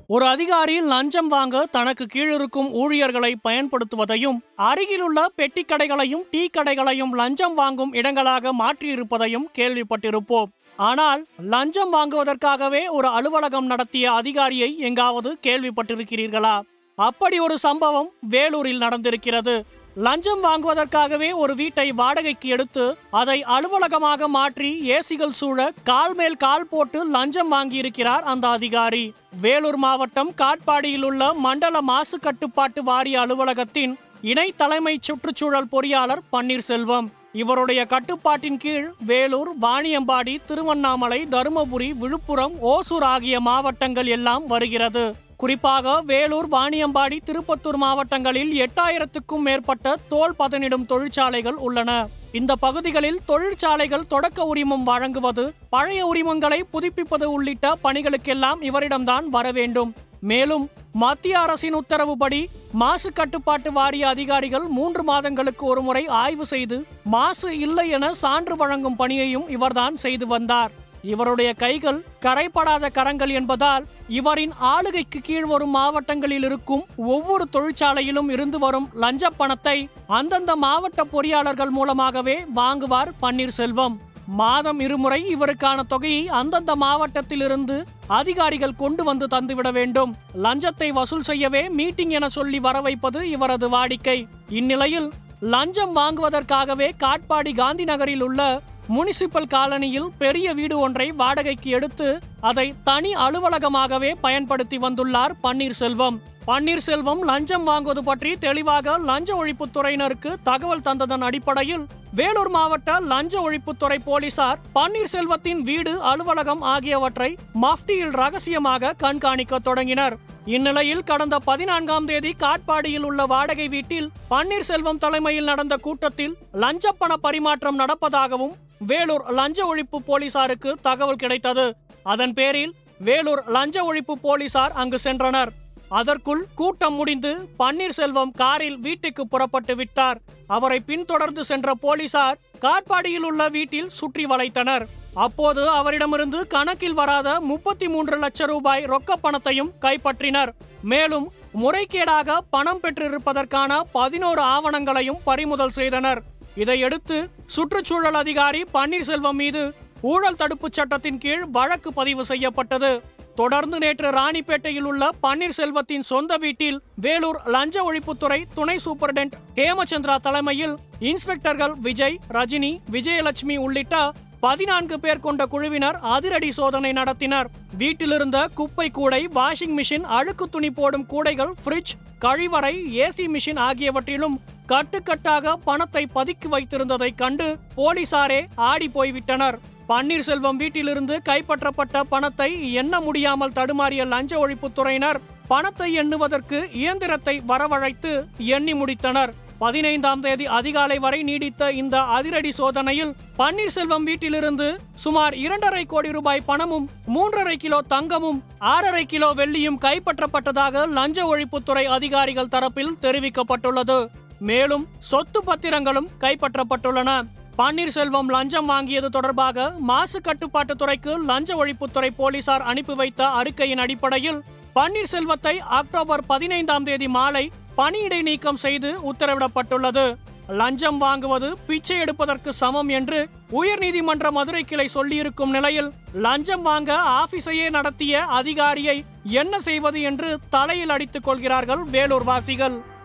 ஒரு அதிகாரி லஞ்சம் வாங்க தனக்கு கீழிருக்கும் ஊழியர்களை பயன்படுத்துவதையும் அருகிலுள்ள பெட்டி கடைகளையும் டீ கடைகளையும் லஞ்சம் வாங்கும் இடங்களாக மாற்றியிருப்பதையும் கேள்விப்பட்டிருப்போம் ஆனால் லஞ்சம் வாங்குவதற்காகவே ஒரு அலுவலகம் நடத்திய அதிகாரியை எங்காவது கேள்விப்பட்டிருக்கிறீர்களா அப்படி ஒரு சம்பவம் வேலூரில் நடந்திருக்கிறது லஞ்சம் வாங்குவதற்காகவே ஒரு வீட்டை வாடகைக்கு எடுத்து அதை அலுவலகமாக மாற்றி ஏசிகள் சூழ கால் மேல் கால் போட்டு லஞ்சம் வாங்கியிருக்கிறார் அந்த அதிகாரி வேலூர் மாவட்டம் காட்பாடியில் உள்ள மண்டல மாசு கட்டுப்பாட்டு வாரிய அலுவலகத்தின் இணை தலைமை சுற்றுச்சூழல் பொறியாளர் பன்னீர்செல்வம் இவருடைய கட்டுப்பாட்டின் கீழ் வேலூர் வாணியம்பாடி திருவண்ணாமலை தருமபுரி விழுப்புரம் ஓசூர் ஆகிய மாவட்டங்கள் எல்லாம் வருகிறது குறிப்பாக வேலூர் வாணியம்பாடி திருப்பத்தூர் மாவட்டங்களில் எட்டாயிரத்துக்கும் மேற்பட்ட தோல் பதனிடும் தொழிற்சாலைகள் உள்ளன இந்த பகுதிகளில் தொழிற்சாலைகள் தொடக்க உரிமம் வழங்குவது பழைய உரிமங்களை புதுப்பிப்பது உள்ளிட்ட பணிகளுக்கெல்லாம் இவரிடம்தான் வர வேண்டும் மேலும் மத்திய அரசின் உத்தரவுப்படி மாசு கட்டுப்பாட்டு வாரிய அதிகாரிகள் மூன்று மாதங்களுக்கு ஒருமுறை ஆய்வு செய்து மாசு இல்லை என சான்று வழங்கும் பணியையும் இவர்தான் செய்து வந்தார் இவருடைய கைகள் கரைப்படாத கரங்கள் என்பதால் இவரின் ஆளுகைக்கு கீழ் வரும் மாவட்டங்களில் இருக்கும் ஒவ்வொரு தொழிற்சாலையிலும் இருந்து வரும் லஞ்ச பணத்தை அந்தந்த மாவட்ட பொறியாளர்கள் மூலமாகவே வாங்குவார் பன்னீர்செல்வம் மாதம் இருமுறை இவருக்கான தொகையை அந்தந்த மாவட்டத்திலிருந்து அதிகாரிகள் கொண்டு வந்து தந்துவிட வேண்டும் லஞ்சத்தை வசூல் செய்யவே மீட்டிங் என சொல்லி வர வைப்பது இவரது வாடிக்கை இந்நிலையில் லஞ்சம் வாங்குவதற்காகவே காட்பாடி காந்தி நகரில் உள்ள முனிசிபல் காலனியில் பெரிய வீடு ஒன்றை வாடகைக்கு எடுத்து அதை தனி அலுவலகமாகவே பயன்படுத்தி வந்துள்ளார் பன்னீர்செல்வம் பன்னீர்செல்வம் லஞ்சம் வாங்குவது பற்றி தெளிவாக லஞ்ச ஒழிப்புத்துறையினருக்கு தகவல் தந்ததன் அடிப்படையில் வேலூர் மாவட்ட லஞ்ச ஒழிப்புத்துறை போலீசார் பன்னீர்செல்வத்தின் வீடு அலுவலகம் ஆகியவற்றை மஃப்டியில் ரகசியமாக கண்காணிக்க தொடங்கினர் இந்நிலையில் கடந்த பதினான்காம் தேதி காட்பாடியில் உள்ள வாடகை வீட்டில் பன்னீர்செல்வம் தலைமையில் நடந்த கூட்டத்தில் லஞ்சப்பண பரிமாற்றம் நடப்பதாகவும் வேலூர் லஞ்ச ஒழிப்பு போலீசாருக்கு தகவல் கிடைத்தது அதன் பேரில் வேலூர் லஞ்ச ஒழிப்பு போலீசார் அங்கு சென்றனர் அதற்குள் கூட்டம் முடிந்து பன்னீர்செல்வம் காரில் வீட்டுக்கு புறப்பட்டு விட்டார் அவரை பின்தொடர்ந்து சென்ற போலீசார் காட்பாடியில் உள்ள வீட்டில் சுற்றி வளைத்தனர் அப்போது அவரிடமிருந்து கணக்கில் வராத முப்பத்தி மூன்று லட்சம் ரூபாய் ரொக்க பணத்தையும் கைப்பற்றினர் மேலும் முறைகேடாக பணம் பெற்றிருப்பதற்கான பதினோரு ஆவணங்களையும் பறிமுதல் செய்தனர் இதையடுத்து சுற்றுச்சூழல் அதிகாரி பன்னீர்செல்வம் மீது ஊழல் தடுப்புச் சட்டத்தின் கீழ் வழக்கு பதிவு செய்யப்பட்டது தொடர்ந்து நேற்று ராணிப்பேட்டையில் உள்ள பன்னீர்செல்வத்தின் சொந்த வீட்டில் வேலூர் லஞ்ச ஒழிப்புத்துறை துணை சூப்பர்டென்ட் ஹேமச்சந்திரா தலைமையில் இன்ஸ்பெக்டர்கள் விஜய் ரஜினி விஜயலட்சுமி உள்ளிட்ட பதினான்கு பேர் கொண்ட குழுவினர் அதிரடி சோதனை நடத்தினர் வீட்டிலிருந்த குப்பை கூடை வாஷிங் மிஷின் அழுக்கு துணி போடும் கூடைகள் ஃப்ரிட்ஜ் கழிவறை ஏசி மிஷின் ஆகியவற்றிலும் கட்டுக்கட்டாக பணத்தை பதுக்கி வைத்திருந்ததைக் கண்டு போலீசாரே ஆடி போய்விட்டனர் பன்னீர்செல்வம் வீட்டிலிருந்து கைப்பற்றப்பட்ட பணத்தை எண்ண முடியாமல் தடுமாறிய லஞ்ச ஒழிப்புத்துறையினர் பணத்தை எண்ணுவதற்கு இயந்திரத்தை வரவழைத்து எண்ணி முடித்தனர் பதினைந்தாம் தேதி அதிகாலை வரை நீடித்த இந்த அதிரடி சோதனையில் பன்னீர்செல்வம் வீட்டிலிருந்து சுமார் இரண்டரை கோடி ரூபாய் பணமும் மூன்றரை கிலோ தங்கமும் ஆறரை கிலோ வெள்ளியும் கைப்பற்றப்பட்டதாக லஞ்ச ஒழிப்புத்துறை அதிகாரிகள் தரப்பில் தெரிவிக்கப்பட்டுள்ளது மேலும் சொத்து பத்திரங்களும் கைப்பற்றப்பட்டுள்ளன பன்னீர்செல்வம் லஞ்சம் வாங்கியது தொடர்பாக மாசு கட்டுப்பாட்டுத் துறைக்கு லஞ்ச ஒழிப்புத்துறை போலீசார் அனுப்பி வைத்த அறிக்கையின் அடிப்படையில் பன்னீர்செல்வத்தை அக்டோபர் பதினைந்தாம் தேதி மாலை பணியிடை நீக்கம் செய்து உத்தரவிடப்பட்டுள்ளது லஞ்சம் வாங்குவது பிச்சை எடுப்பதற்கு சமம் என்று உயர்நீதிமன்ற மதுரை கிளை சொல்லியிருக்கும் நிலையில் லஞ்சம் வாங்க ஆபீஸையே நடத்திய அதிகாரியை என்ன செய்வது என்று தலையில் அடித்துக் கொள்கிறார்கள் வேலூர் வாசிகள்